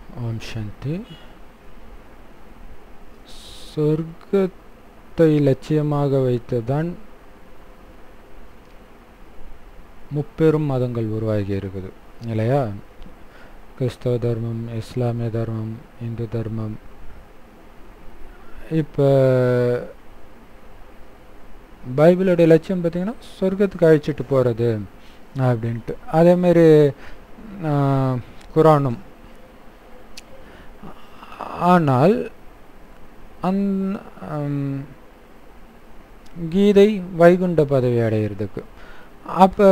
ஓம் சாந்தி சொர்க்கத்தை லட்சியமாக வைத்துதான் முப்பெரும் மதங்கள் உருவாகி இருக்குது இல்லையா கிறிஸ்தவ தர்மம் இஸ்லாமிய தர்மம் இந்து தர்மம் இப்போ பைபிளோட லட்சியம் பார்த்தீங்கன்னா சொர்க்கத்துக்கு அழைச்சிட்டு போகிறது அப்படின்ட்டு அதேமாரி குரானும் ஆனால் அந் கீதை வைகுண்ட பதவி அடையிறதுக்கு அப்போ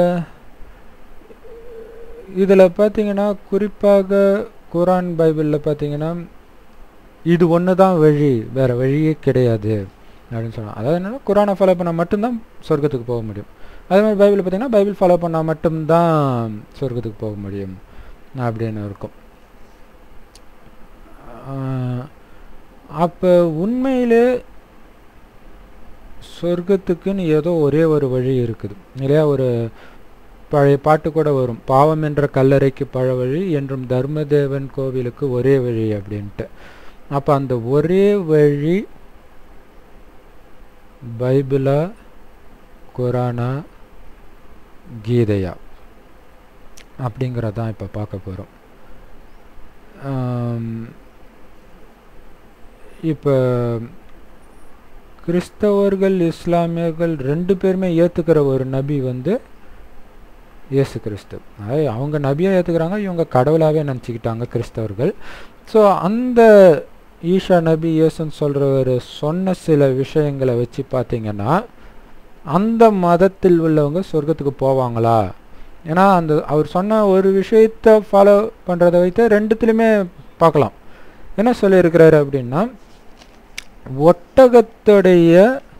இதில் பார்த்தீங்கன்னா குறிப்பாக குரான் பைபிளில் பார்த்தீங்கன்னா இது ஒன்று தான் வழி வேறு வழியே கிடையாது அப்படின்னு சொன்னாங்க அதாவது என்னென்னா குரானை ஃபாலோ பண்ணால் மட்டும்தான் சொர்க்கத்துக்கு போக முடியும் அதே மாதிரி பைபிள் பார்த்தீங்கன்னா பைபிள் ஃபாலோ பண்ணால் மட்டும்தான் சொர்க்கத்துக்கு போக முடியும் அப்படின்னு இருக்கும் அப்போ உண்மையிலே சொர்க்கத்துக்குன்னு ஏதோ ஒரே ஒரு வழி இருக்குது இல்லையா ஒரு பழைய பாட்டு கூட வரும் பாவம் என்ற கல்லறைக்கு பழ வழி என்றும் தர்மதேவன் கோவிலுக்கு ஒரே வழி அப்படின்ட்டு அப்போ அந்த ஒரே வழி பைபிளா குரானா கீதையா அப்படிங்கிறதான் இப்போ பார்க்க போகிறோம் இப்போ கிறிஸ்தவர்கள் இஸ்லாமியர்கள் ரெண்டு பேருமே ஏற்றுக்கிற ஒரு நபி வந்து இயேசு கிறிஸ்து அதாவது அவங்க நபியாக ஏற்றுக்கிறாங்க இவங்க கடவுளாகவே நினச்சிக்கிட்டாங்க கிறிஸ்தவர்கள் ஸோ அந்த ஈஷா நபி இயேசுன்னு சொல்கிறவர் சொன்ன சில விஷயங்களை வச்சு பார்த்தீங்கன்னா அந்த மதத்தில் உள்ளவங்க சொர்க்கத்துக்கு போவாங்களா ஏன்னா அந்த அவர் சொன்ன ஒரு விஷயத்தை ஃபாலோ பண்ணுறதை வைத்து ரெண்டுத்துலேயுமே பார்க்கலாம் என்ன சொல்லியிருக்கிறாரு அப்படின்னா ஒட்டகத்துடைய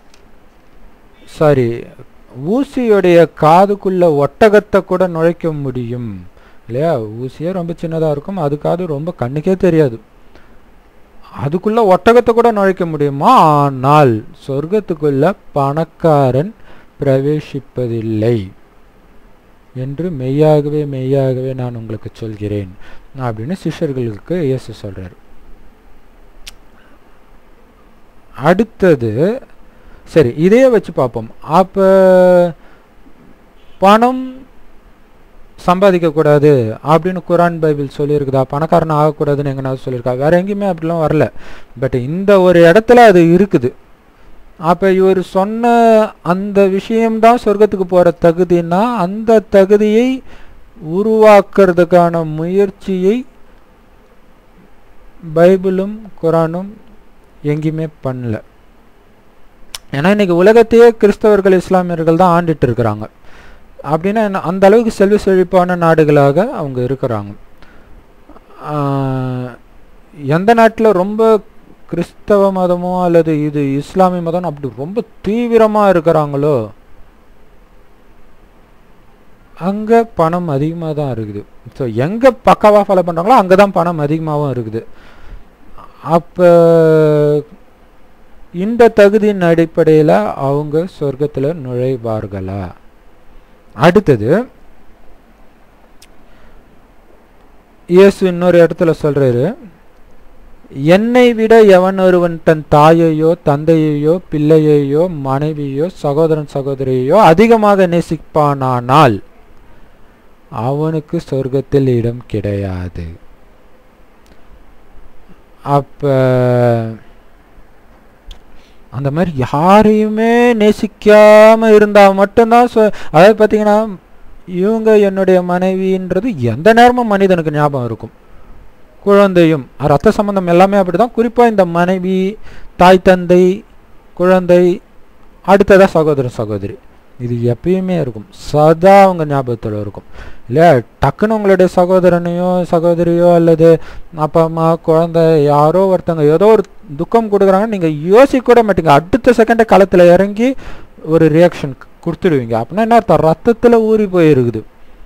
சாரி ஊசியுடைய காதுக்குள்ள ஒட்டகத்தை கூட நுழைக்க முடியும் இல்லையா ஊசியே ரொம்ப சின்னதாக இருக்கும் அது காது ரொம்ப கண்ணுக்கே தெரியாது அதுக்குள்ள ஒட்டகத்தை கூட நுழைக்க முடியுமா ஆனால் சொர்க்கத்துக்குள்ள பணக்காரன் பிரவேசிப்பதில்லை என்று மெய்யாகவே மெய்யாகவே நான் உங்களுக்கு சொல்கிறேன் அப்படின்னு சிஷ்யர்களுக்கு இயேசு சொல்றாரு அடுத்தது சரி இதையே வச்சு பார்ப்போம் அப்போ பணம் சம்பாதிக்கக்கூடாது அப்படின்னு குரான் பைபிள் சொல்லியிருக்குதா பணக்காரன் ஆகக்கூடாதுன்னு எங்கேனாவது சொல்லியிருக்கா வேற எங்கேயுமே அப்படிலாம் வரல பட் இந்த ஒரு இடத்துல அது இருக்குது அப்போ இவர் சொன்ன அந்த விஷயம்தான் சொர்க்கத்துக்கு போகிற தகுதின்னா அந்த தகுதியை உருவாக்குறதுக்கான முயற்சியை பைபிளும் குரானும் எங்கேயுமே பண்ணல ஏன்னா இன்னைக்கு உலகத்தையே கிறிஸ்தவர்கள் இஸ்லாமியர்கள் தான் ஆண்டுட்டு இருக்கிறாங்க அப்படின்னா அந்த அளவுக்கு செல்வ செழிப்பான நாடுகளாக அவங்க இருக்கிறாங்க எந்த நாட்டில் ரொம்ப கிறிஸ்தவ மதமோ அல்லது இது இஸ்லாமிய மதம் அப்படி ரொம்ப தீவிரமாக இருக்கிறாங்களோ அங்கே பணம் அதிகமாக தான் இருக்குது ஸோ எங்கே பக்காவாக ஃபாலோ பண்ணுறாங்களோ அங்கே தான் பணம் அதிகமாகவும் இருக்குது அப்போ இந்த தகுதியின் அடிப்படையில் அவங்க சொர்க்கத்தில் நுழைவார்களா அடுத்தது இயேசு இன்னொரு இடத்துல சொல்றாரு என்னை விட எவன் ஒருவன் தன் தாயையோ தந்தையையோ பிள்ளையையோ மனைவியோ சகோதரன் சகோதரியோ அதிகமாக நேசிப்பானானால் அவனுக்கு சொர்க்கத்தில் இடம் கிடையாது அப்ப அந்த மாதிரி யாரையுமே நேசிக்காம இருந்தா மட்டும்தான் அதாவது பார்த்தீங்கன்னா இவங்க என்னுடைய மனைவின்றது எந்த நேரமும் மனிதனுக்கு ஞாபகம் இருக்கும் குழந்தையும் ரத்த சம்பந்தம் எல்லாமே அப்படிதான் குறிப்பாக இந்த மனைவி தாய் தந்தை குழந்தை அடுத்ததா சகோதரன் சகோதரி இது எப்பயுமே இருக்கும் சதா அவங்க ஞாபகத்தில் இருக்கும் இல்லையா டக்குன்னு உங்களுடைய சகோதரனையோ சகோதரியோ அல்லது அப்பா அம்மா குழந்தை யாரோ ஒருத்தங்க ஏதோ ஒரு துக்கம் கொடுக்குறாங்கன்னு நீங்கள் யோசிக்க கூட மாட்டீங்க அடுத்த செகண்டை களத்தில் இறங்கி ஒரு ரியாக்ஷன் கொடுத்துடுவீங்க அப்படின்னா என்ன அர்த்தம் ரத்தத்தில் ஊறி போயிருக்குது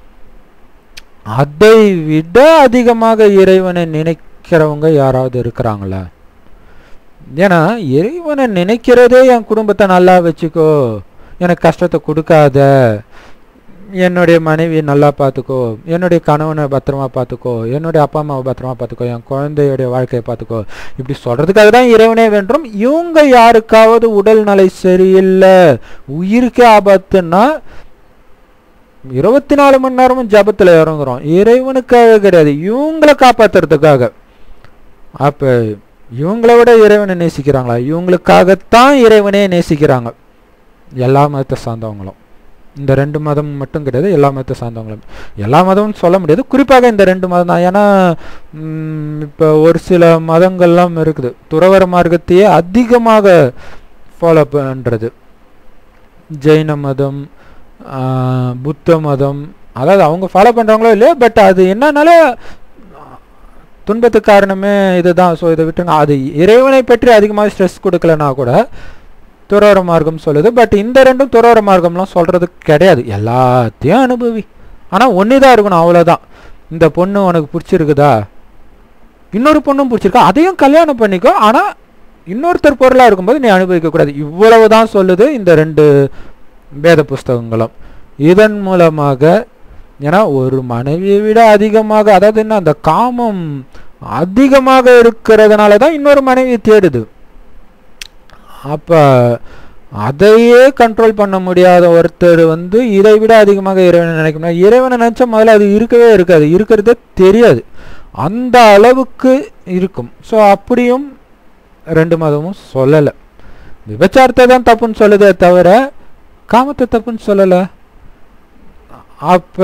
அதை விட அதிகமாக இறைவனை நினைக்கிறவங்க யாராவது இருக்கிறாங்களா ஏன்னா இறைவனை நினைக்கிறதே என் குடும்பத்தை நல்லா வச்சுக்கோ எனக்கு கஷ்டத்தை கொடுக்காத என்னுடைய மனைவி நல்லா பார்த்துக்கோ என்னுடைய கணவனை பத்திரமா பார்த்துக்கோ என்னுடைய அப்பா அம்மாவை பத்திரமா பார்த்துக்கோ என் குழந்தையுடைய வாழ்க்கையை பார்த்துக்கோ இப்படி சொல்றதுக்காக தான் இறைவனே வேண்டும் இவங்க யாருக்காவது உடல்நிலை சரியில்லை உயிருக்கே ஆபத்துன்னா இருபத்தி நாலு மணி நேரமும் ஜபத்துல இறங்குறோம் இறைவனுக்காக கிடையாது இவங்களை காப்பாத்துறதுக்காக அப்ப இவங்களை விட இறைவனை நேசிக்கிறாங்களா இவங்களுக்காகத்தான் இறைவனே நேசிக்கிறாங்க எல்லா மதத்தை சார்ந்தவங்களும் இந்த ரெண்டு மதம் மட்டும் கிடையாது எல்லா மதத்தை சார்ந்தவங்களும் எல்லா மதமும் சொல்ல முடியாது குறிப்பாக இந்த ரெண்டு மதம் தான் ஏன்னா ம், இப்போ ஒரு சில மதங்கள்லாம் இருக்குது துறவர மார்க்கத்தையே அதிகமாக ஃபாலோ பண்ணுறது ஜெயின மதம் ஆ, புத்த மதம் அதாவது அவங்க ஃபாலோ பண்ணுறாங்களோ இல்லையோ பட் அது என்னன்னால துன்பத்துக்கு காரணமே இதுதான் ஸோ இதை விட்டுங்க அது இறைவனை பற்றி அதிகமாக ஸ்ட்ரெஸ் கொடுக்கலனா கூட துறவர மார்க்கம் சொல்லுது பட் இந்த ரெண்டும் துறவர மார்க்கம்லாம் சொல்றது கிடையாது எல்லாத்தையும் அனுபவி ஆனால் ஒன்று தான் இருக்கணும் அவ்வளோதான் இந்த பொண்ணு உனக்கு பிடிச்சிருக்குதா இன்னொரு பொண்ணும் பிடிச்சிருக்கா அதையும் கல்யாணம் பண்ணிக்கோ ஆனால் இன்னொருத்தர் பொருளாக இருக்கும்போது நீ அனுபவிக்கக்கூடாது இவ்வளவு தான் சொல்லுது இந்த ரெண்டு வேத புஸ்தகங்களும் இதன் மூலமாக ஏன்னா ஒரு மனைவியை விட அதிகமாக அதாவது என்ன அந்த காமம் அதிகமாக இருக்கிறதுனால தான் இன்னொரு மனைவியை தேடுது அப்ப அதையே கண்ட்ரோல் பண்ண முடியாத ஒருத்தர் வந்து இதை விட அதிகமாக இறைவனை நினைக்கணும் இறைவனை நினைச்சா முதல்ல அது இருக்கவே இருக்காது இருக்கிறதே தெரியாது அந்த அளவுக்கு இருக்கும் ஸோ அப்படியும் ரெண்டு மதமும் சொல்லலை விபச்சாரத்தை தான் தப்புன்னு சொல்லுதே தவிர காமத்தை தப்புன்னு சொல்லலை அப்ப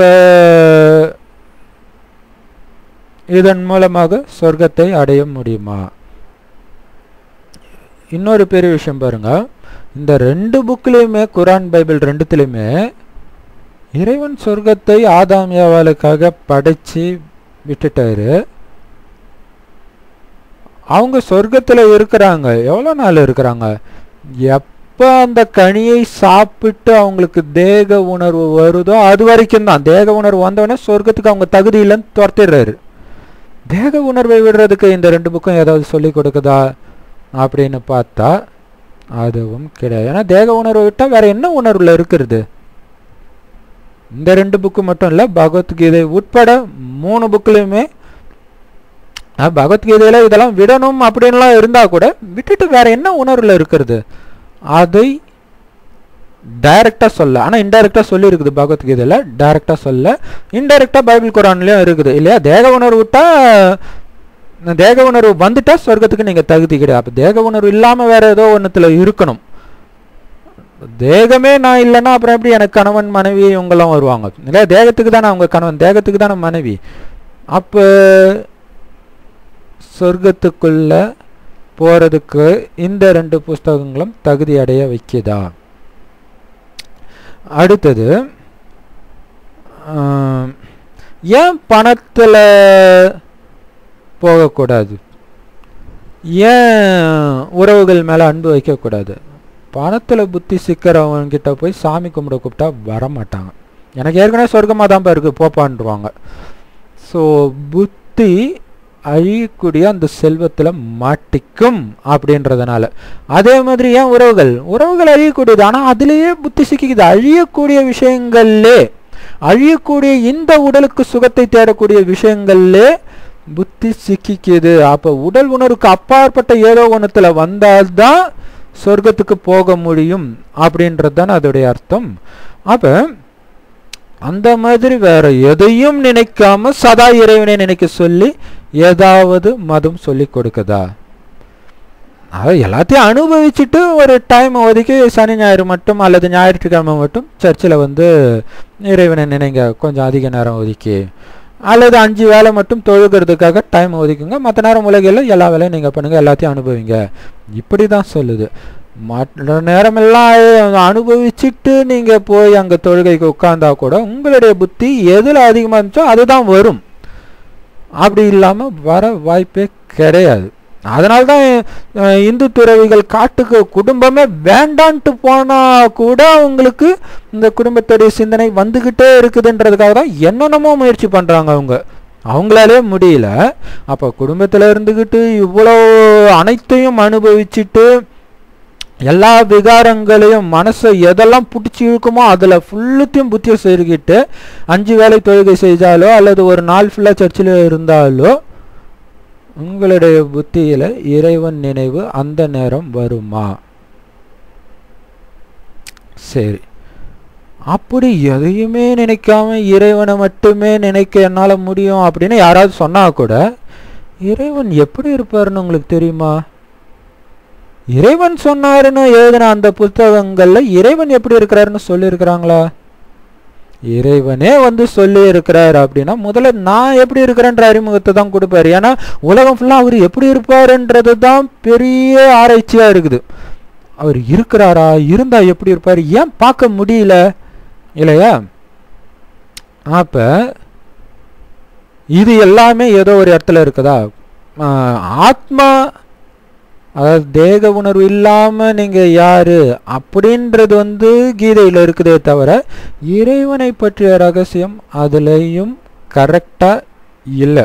இதன் மூலமாக சொர்க்கத்தை அடைய முடியுமா இன்னொரு பெரிய விஷயம் பாருங்க இந்த ரெண்டு புக்லேயுமே குரான் பைபிள் ரெண்டுத்துலேயுமே இறைவன் சொர்க்கத்தை ஆதாம் ஏவாளுக்காக படைச்சு விட்டுட்டாரு அவங்க சொர்க்கத்துல இருக்கிறாங்க எவ்வளோ நாள் இருக்கிறாங்க எப்போ அந்த கனியை சாப்பிட்டு அவங்களுக்கு தேக உணர்வு வருதோ அது வரைக்கும் தான் தேக உணர்வு வந்தவொடனே சொர்க்கத்துக்கு அவங்க தகுதி இல்லைன்னு துரத்திடுறாரு தேக உணர்வை விடுறதுக்கு இந்த ரெண்டு புக்கும் ஏதாவது சொல்லி கொடுக்குதா அப்படின்னு பார்த்தா அதுவும் கிடையாது ஏன்னா தேக உணர்வை விட்டால் வேற என்ன உணர்வுல இருக்கிறது இந்த ரெண்டு புக்கு மட்டும் இல்லை பகவத்கீதை உட்பட மூணு புக்லையுமே அஹ், பகவத்கீதையில இதெல்லாம் விடணும் அப்படின்லாம் இருந்தா கூட விட்டுட்டு வேற என்ன உணர்வுல இருக்கிறது அதை டைரக்டா சொல்ல ஆனா இன்டைரக்டா சொல்லி இருக்குது பகவத்கீதையில டைரக்டா சொல்ல இன்டைரக்டா பைபிள் குரான்லயும் இருக்குது இல்லையா தேக உணர்வு விட்டா தேக உணர்வு வந்துட்டா சொர்க்கத்துக்கு நீங்க தகுதி கிடையாது அப்ப தேக உணர்வு இல்லாம வேற ஏதோ ஒண்ணுத்துல இருக்கணும் தேகமே நான் இல்லைன்னா அப்புறம் எப்படி எனக்கு கணவன் மனைவி இவங்கெல்லாம் வருவாங்க இல்லையா தேகத்துக்கு தானே அவங்க கணவன் தேகத்துக்கு தானே மனைவி அப்போ சொர்க்கத்துக்குள்ள போறதுக்கு இந்த ரெண்டு புஸ்தகங்களும் தகுதி அடைய வைக்குதா அடுத்தது ஆம், ஏன் பணத்துல போகக்கூடாது ஏன் உறவுகள் மேல அன்பு வைக்கக்கூடாது பணத்துல புத்தி சிக்கிறவங்க கிட்ட போய் சாமி கும்பிட கூப்பிட்டா வர மாட்டாங்க எனக்கு ஏற்கனவே சொர்க்கமாக தான் இருக்கு போப்பான்டுவாங்க ஸோ புத்தி அழியக்கூடிய அந்த செல்வத்தில் மாட்டிக்கும் அப்படின்றதுனால அதே மாதிரி ஏன் உறவுகள் உறவுகள் அழியக்கூடியது ஆனால் அதுலேயே புத்தி சிக்கிக்குது அழியக்கூடிய விஷயங்கள்லே அழியக்கூடிய இந்த உடலுக்கு சுகத்தை தேடக்கூடிய விஷயங்கள்லே புத்தி சிக்கிக்குது அப்போ உடல் உணர்வுக்கு அப்பாற்பட்ட ஏதோ ஒன்றுத்தில் வந்தால்தான் சொர்க்கத்துக்கு போக முடியும் அப்படின்றது தானே அதோடைய அர்த்தம் அப்போ அந்த மாதிரி வேற எதையும் நினைக்காம சதா இறைவனை நினைக்க சொல்லி ஏதாவது மதம் சொல்லி கொடுக்குதா அது எல்லாத்தையும் அனுபவிச்சுட்டு ஒரு டைம் ஒதுக்கி சனி ஞாயிறு மட்டும் அல்லது ஞாயிற்றுக்கிழமை மட்டும் சர்ச்சில் வந்து இறைவனை நினைங்க கொஞ்சம் அதிக நேரம் ஒதுக்கி அல்லது அஞ்சு வேலை மட்டும் தொழுகிறதுக்காக டைம் ஒதுக்குங்க மற்ற நேரம் உலகில் எல்லா வேலையும் நீங்கள் பண்ணுங்கள் எல்லாத்தையும் அனுபவிங்க இப்படி தான் சொல்லுது மற்ற நேரமெல்லாம் அனுபவிச்சுட்டு நீங்கள் போய் அங்கே தொழுகைக்கு உட்கார்ந்தா கூட உங்களுடைய புத்தி எதில் அதிகமாக இருந்துச்சோ அதுதான் வரும் அப்படி இல்லாமல் வர வாய்ப்பே கிடையாது அதனால தான் அஹ், இந்து துறவிகள் காட்டுக்கு குடும்பமே வேண்டான்ட்டு போனால் கூட அவங்களுக்கு இந்த குடும்பத்துடைய சிந்தனை வந்துக்கிட்டே இருக்குதுன்றதுக்காக தான் என்னென்னமோ முயற்சி பண்ணுறாங்க அவங்க அவங்களாலே முடியல அப்போ குடும்பத்தில் இருந்துக்கிட்டு இவ்வளோ அனைத்தையும் அனுபவிச்சுட்டு எல்லா விகாரங்களையும் மனசை எதெல்லாம் பிடிச்சி இழுக்குமோ அதில் ஃபுல்லுத்தையும் புத்தியை செருகிட்டு அஞ்சு வேளை தொழுகை செய்தாலோ அல்லது ஒரு நாள் ஃபுல்லாக சர்ச்சில் இருந்தாலோ உங்களுடைய புத்தியில் இறைவன் நினைவு அந்த நேரம் வருமா சரி அப்படி எதையுமே நினைக்காம இறைவனை மட்டுமே நினைக்க என்னால் முடியும் அப்படின்னு யாராவது சொன்னா கூட இறைவன் எப்படி இருப்பாருன்னு உங்களுக்கு தெரியுமா இறைவன் சொன்னாருன்னு எழுதின அந்த புத்தகங்கள்ல இறைவன் எப்படி இருக்கிறாருன்னு சொல்லியிருக்கிறாங்களா இறைவனே வந்து சொல்லி இருக்கிறார் அப்படின்னா முதல்ல நான் எப்படி இருக்கிறேன்ற அறிமுகத்தை தான் கொடுப்பாரு ஏன்னா உலகம் ஃபுல்லாக அவர் எப்படி இருப்பாருன்றது தான் பெரிய ஆராய்ச்சியா இருக்குது அவர் இருக்கிறாரா இருந்தா எப்படி இருப்பார் ஏன் பார்க்க முடியல இல்லையா அப்ப இது எல்லாமே ஏதோ ஒரு இடத்துல இருக்குதா ஆஹ் ஆத்மா அதாவது தேக உணர்வு இல்லாம நீங்க யாரு அப்படின்றது வந்து கீதையில இருக்குதே தவிர இறைவனை பற்றிய ரகசியம் அதுலயும் கரெக்டா இல்லை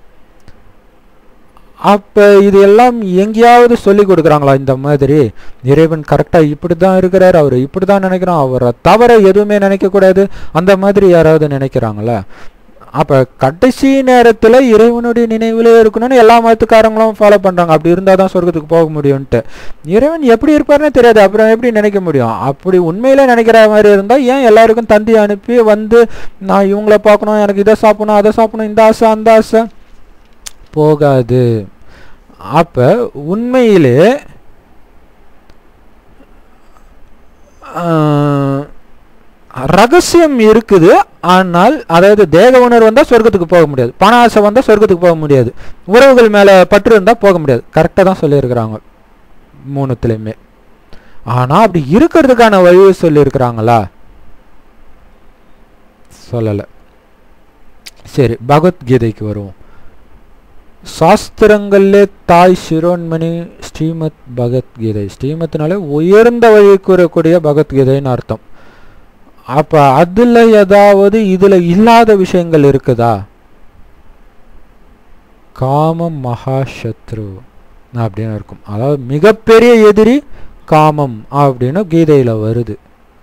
அப்ப இது எல்லாம் எங்கேயாவது சொல்லி கொடுக்குறாங்களா இந்த மாதிரி இறைவன் கரெக்டா இப்படி தான் இருக்கிறார் அவர் இப்படி தான் நினைக்கிறோம் அவரை தவிர எதுவுமே நினைக்க கூடாது அந்த மாதிரி யாராவது நினைக்கிறாங்களா அப்ப கடைசி நேரத்துல இறைவனுடைய நினைவுல இருக்கணும்னு எல்லா மதத்துக்காரங்களும் ஃபாலோ பண்றாங்க அப்படி இருந்தா தான் சொர்க்கத்துக்கு போக முடியும்ட்டு இறைவன் எப்படி இருப்பாருன்னு தெரியாது அப்புறம் எப்படி நினைக்க முடியும் அப்படி உண்மையில நினைக்கிற மாதிரி இருந்தா ஏன் எல்லாருக்கும் தந்தி அனுப்பி வந்து நான் இவங்கள பார்க்கணும் எனக்கு இதை சாப்பிடணும் அதை சாப்பிடணும் இந்த ஆசை அந்த ஆசை போகாது அப்ப உண்மையிலே ஆஹ், ரகசியம் இருக்குது ஆனால் அதாவது தேக உணர்வு வந்தால் சொர்க்கத்துக்கு போக முடியாது பண ஆசை வந்தால் சொர்க்கத்துக்கு போக முடியாது உறவுகள் மேலே பற்று இருந்தால் போக முடியாது கரெக்டாக தான் சொல்லியிருக்கிறாங்க மூணுத்துலேயுமே ஆனால் அப்படி இருக்கிறதுக்கான வழியை சொல்லியிருக்கிறாங்களா சொல்லலை சரி பகவத்கீதைக்கு வருவோம் சாஸ்திரங்களிலே தாய் சிரோன்மணி ஸ்ரீமத் பகவத்கீதை ஸ்ரீமத்னாலே உயர்ந்த வழி கூறக்கூடிய பகவத்கீதைன்னு அர்த்தம் அப்ப அதுல ஏதாவது இதுல இல்லாத விஷயங்கள் இருக்குதா காமம் மகாசத்ரு அப்படின்னு இருக்கும் அதாவது மிகப்பெரிய எதிரி காமம் அப்படின்னு கீதையில வருது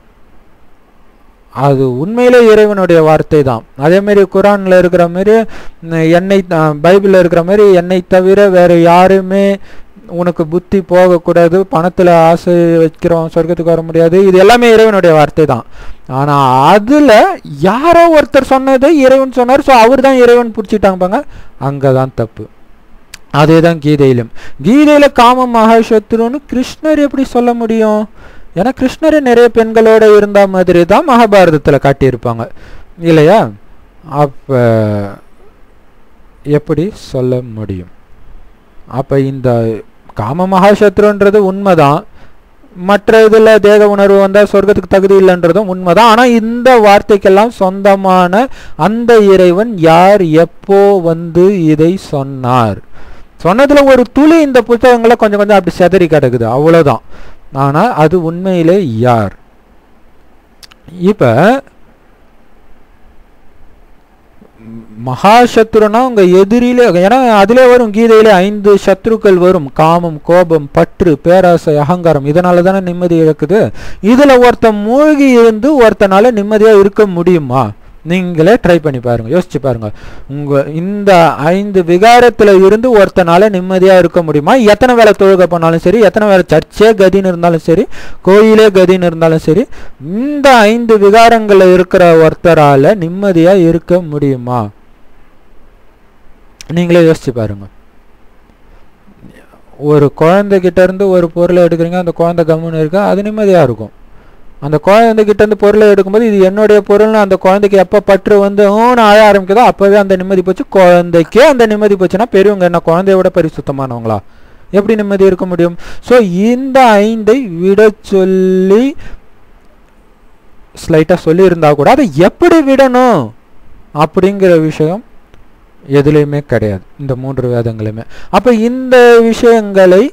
அது உண்மையிலே இறைவனுடைய வார்த்தை தான் அதே மாதிரி குரான்ல இருக்கிற மாதிரி உம், என்னை த- பைபிள்ல இருக்கிற மாதிரி என்னை தவிர வேற யாருமே உனக்கு புத்தி போகக்கூடாது பணத்துல ஆசை வைக்கிறோம் சொர்க்கத்துக்கு வர முடியாது இது எல்லாமே இறைவனுடைய வார்த்தை தான் ஆனா அதுல யாரோ ஒருத்தர் சொன்னதை இறைவன் சொன்னார் ஸோ அவர் தான் இறைவன் பிடிச்சிட்டாங்க பாங்க அங்கதான் தப்பு அதே தான் கீதையிலும் கீதையில காமம் மகாசத்ருன்னு கிருஷ்ணர் எப்படி சொல்ல முடியும் ஏன்னா கிருஷ்ணரே நிறைய பெண்களோட இருந்த மாதிரி தான் மகாபாரதத்துல காட்டியிருப்பாங்க இல்லையா அப்ப எப்படி சொல்ல முடியும் அப்ப இந்த காம மகாசத்ருன்றது உண்மைதான் மற்ற இதுல தேக உணர்வு வந்தா சொர்க்கத்துக்கு தகுதி இல்லைன்றதும் உண்மைதான் ஆனா இந்த வார்த்தைக்கெல்லாம் சொந்தமான அந்த இறைவன் யார் எப்போ வந்து இதை சொன்னார் சொன்னதுல ஒரு துளி இந்த புத்தகங்களை கொஞ்சம் கொஞ்சம் அப்படி செதறி கிடக்குது அவ்வளவுதான் ஆனா அது உண்மையிலே யார் இப்ப மகாசத்ருனா உங்க எதிரிலே ஏன்னா அதிலே வரும் கீதையிலே ஐந்து சத்ருக்கள் வரும் காமம் கோபம் பற்று பேராசை அகங்காரம் இதனால தானே நிம்மதி இழக்குது இதுல ஒருத்தன் மூழ்கி இருந்து ஒருத்தனால நிம்மதியா இருக்க முடியுமா நீங்களே ட்ரை பண்ணி பாருங்க யோசிச்சு பாருங்க உங்க இந்த ஐந்து விகாரத்துல இருந்து ஒருத்தனால நிம்மதியா இருக்க முடியுமா எத்தனை வேலை தொழுகை பண்ணாலும் சரி எத்தனை வேலை சர்ச்சே கதின்னு இருந்தாலும் சரி கோயிலே கதின்னு இருந்தாலும் சரி இந்த ஐந்து விகாரங்கள்ல இருக்கிற ஒருத்தரால நிம்மதியா இருக்க முடியுமா நீங்களே யோசிச்சு பாருங்க ஒரு குழந்தைகிட்ட இருந்து ஒரு பொருளை எடுக்கிறீங்க அந்த குழந்தை கம்முன்னு இருக்கா அது நிம்மதியா இருக்கும் அந்த குழந்தைகிட்ட இருந்து பொருளை எடுக்கும்போது இது என்னுடைய பொருள்னு அந்த குழந்தைக்கு எப்போ பற்று வந்து ஊன்னு அழ ஆரம்பிக்குதோ அப்போவே அந்த நிம்மதி போச்சு குழந்தைக்கே அந்த நிம்மதி போச்சுன்னா பெரியவங்க என்ன குழந்தைய விட பரிசுத்தமானவங்களா எப்படி நிம்மதி இருக்க முடியும் ஸோ இந்த ஐந்தை விட சொல்லி ஸ்லைட்டாக சொல்லியிருந்தா கூட அதை எப்படி விடணும் அப்படிங்கிற விஷயம் எதுலேயுமே கிடையாது இந்த மூன்று வேதங்களுமே அப்போ இந்த விஷயங்களை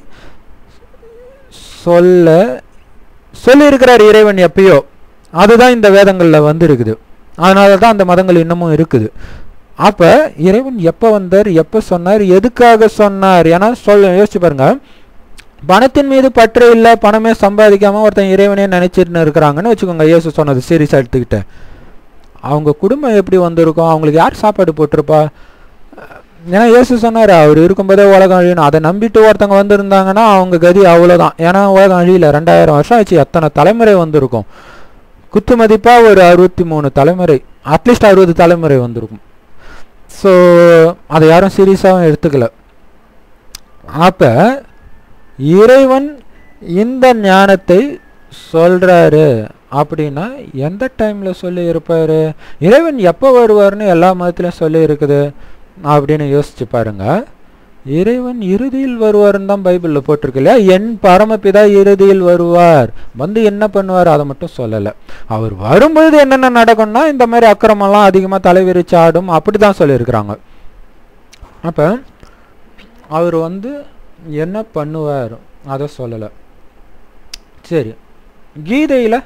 சொல்ல சொல்லியிருக்கிறார் இறைவன் எப்பயோ அதுதான் இந்த வேதங்களில் வந்து இருக்குது அதனால தான் அந்த மதங்கள் இன்னமும் இருக்குது அப்போ இறைவன் எப்போ வந்தார் எப்போ சொன்னார் எதுக்காக சொன்னார் ஏன்னா சொல்ல யோசிச்சு பாருங்க பணத்தின் மீது பற்று இல்லை பணமே சம்பாதிக்காம ஒருத்தன் இறைவனே நினைச்சிட்டு இருக்கிறாங்கன்னு வச்சுக்கோங்க இயேசு சொன்னது சீரியஸாக எடுத்துக்கிட்டேன் அவங்க குடும்பம் எப்படி வந்திருக்கும் அவங்களுக்கு யார் சாப்பாடு போட்டிருப்பா ஏன்னா இயேசு சொன்னார் அவர் இருக்கும்போதே உலகம் அழியணும் அதை நம்பிட்டு ஒருத்தவங்க வந்திருந்தாங்கன்னா அவங்க கதி அவ்வளோதான் ஏன்னா உலகம் அழியல ரெண்டாயிரம் வருஷம் ஆச்சு எத்தனை தலைமுறை வந்திருக்கும் குத்து மதிப்பாக ஒரு அறுபத்தி மூணு தலைமுறை அட்லீஸ்ட் அறுபது தலைமுறை வந்திருக்கும் ஸோ அதை யாரும் சீரியஸாகவும் எடுத்துக்கல அப்போ இறைவன் இந்த ஞானத்தை சொல்கிறாரு அப்படின்னா எந்த டைமில் சொல்லி இருப்பார் இறைவன் எப்போ வருவார்னு எல்லா மதத்துலையும் சொல்லி இருக்குது அப்படின்னு யோசிச்சு பாருங்க இறைவன் இறுதியில் வருவார்னு தான் பைபிளில் போட்டிருக்கு இல்லையா என் பரமபிதா இறுதியில் வருவார் வந்து என்ன பண்ணுவார் அதை மட்டும் சொல்லலை அவர் வரும்பொழுது என்னென்ன நடக்கும்னா இந்த மாதிரி அக்கிரமெல்லாம் அதிகமாக தலைவிரிச்சு ஆடும் அப்படி தான் சொல்லியிருக்கிறாங்க அப்போ அவர் வந்து என்ன பண்ணுவார் அதை சொல்லலை சரி கீதையில்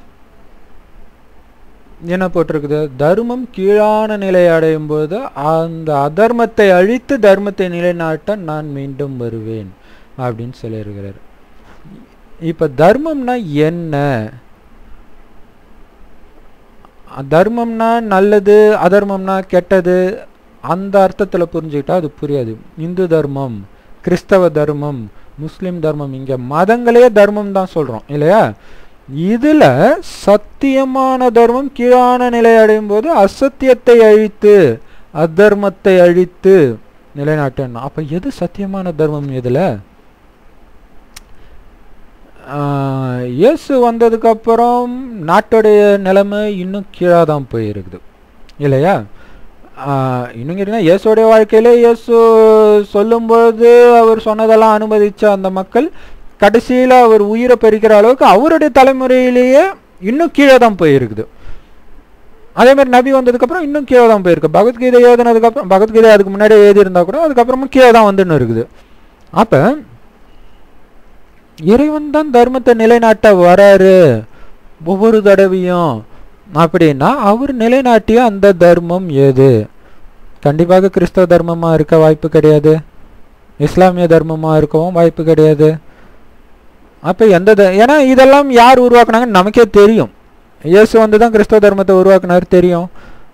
என்ன போட்டிருக்குது தர்மம் கீழான நிலை அடையும் போது அந்த அதர்மத்தை அழித்து தர்மத்தை நிலைநாட்ட நான் மீண்டும் வருவேன் அப்படின்னு சொல்லியிருக்கிறார் இப்போ தர்மம்னா என்ன தர்மம்னா நல்லது அதர்மம்னா கெட்டது அந்த அர்த்தத்தில் புரிஞ்சுக்கிட்டா அது புரியாது இந்து தர்மம் கிறிஸ்தவ தர்மம் முஸ்லீம் தர்மம் இங்கே மதங்களே தர்மம் தான் சொல்கிறோம் இல்லையா இதில் சத்தியமான தர்மம் கீழான நிலை அடையும் போது அசத்தியத்தை அழித்து அதர்மத்தை அழித்து நிலைநாட்டணும் அப்போ எது சத்தியமான தர்மம் இதில் இயேசு வந்ததுக்கப்புறம் நாட்டுடைய நிலைமை இன்னும் கீழாக தான் போயிருக்குது இல்லையா இன்னும் கேட்டீங்கன்னா இயேசுடைய வாழ்க்கையில இயேசு சொல்லும்போது அவர் சொன்னதெல்லாம் அனுமதிச்ச அந்த மக்கள் கடைசியில் அவர் உயிரை பறிக்கிற அளவுக்கு அவருடைய தலைமுறையிலேயே இன்னும் கீழே தான் போயிருக்குது அதே மாதிரி நபி வந்ததுக்கப்புறம் இன்னும் கீழே தான் போயிருக்கு பகவத்கீதை எழுதினதுக்கப்புறம் பகவத்கீதை அதுக்கு முன்னாடி எழுதியிருந்தா கூட அதுக்கப்புறமும் கீழே தான் வந்துன்னு இருக்குது அப்போ இறைவன் தான் தர்மத்தை நிலைநாட்ட வராரு ஒவ்வொரு தடவையும் அப்படின்னா அவர் நிலைநாட்டிய அந்த தர்மம் எது கண்டிப்பாக கிறிஸ்தவ தர்மமாக இருக்க வாய்ப்பு கிடையாது இஸ்லாமிய தர்மமாக இருக்கவும் வாய்ப்பு கிடையாது அப்போ எந்த ஏன்னா இதெல்லாம் யார் உருவாக்குனாங்கன்னு நமக்கே தெரியும் இயேசு வந்து தான் கிறிஸ்தவ தர்மத்தை உருவாக்குனார் தெரியும்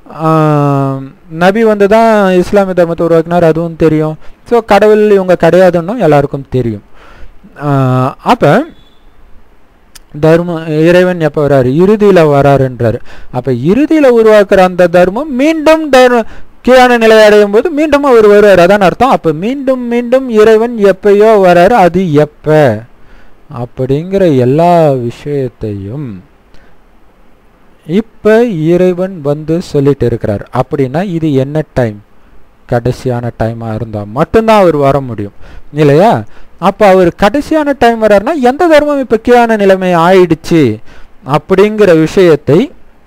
நபி வந்து தான் இஸ்லாமிய தர்மத்தை உருவாக்குனார் அதுவும் தெரியும் ஸோ கடவுள் இவங்க கிடையாதுன்னு எல்லாருக்கும் தெரியும் அப்போ தர்ம இறைவன் எப்போ வர்றாரு இறுதியில் வராருன்றாரு அப்போ இறுதியில் உருவாக்குற அந்த தர்மம் மீண்டும் தர்ம கீழான நிலை அடையும் போது மீண்டும் அவர் வருவார் அதான் அர்த்தம் அப்போ மீண்டும் மீண்டும் இறைவன் எப்பயோ வராரு அது எப்போ அப்படிங்கிற எல்லா விஷயத்தையும் இப்போ இறைவன் வந்து சொல்லிட்டு இருக்கிறார் அப்படின்னா இது என்ன டைம் கடைசியான டைமாக இருந்தால் மட்டும்தான் அவர் வர முடியும் இல்லையா அப்போ அவர் கடைசியான டைம் வர்றாருன்னா எந்த தர்மம் இப்போ கீழான நிலைமை ஆயிடுச்சு அப்படிங்கிற விஷயத்தை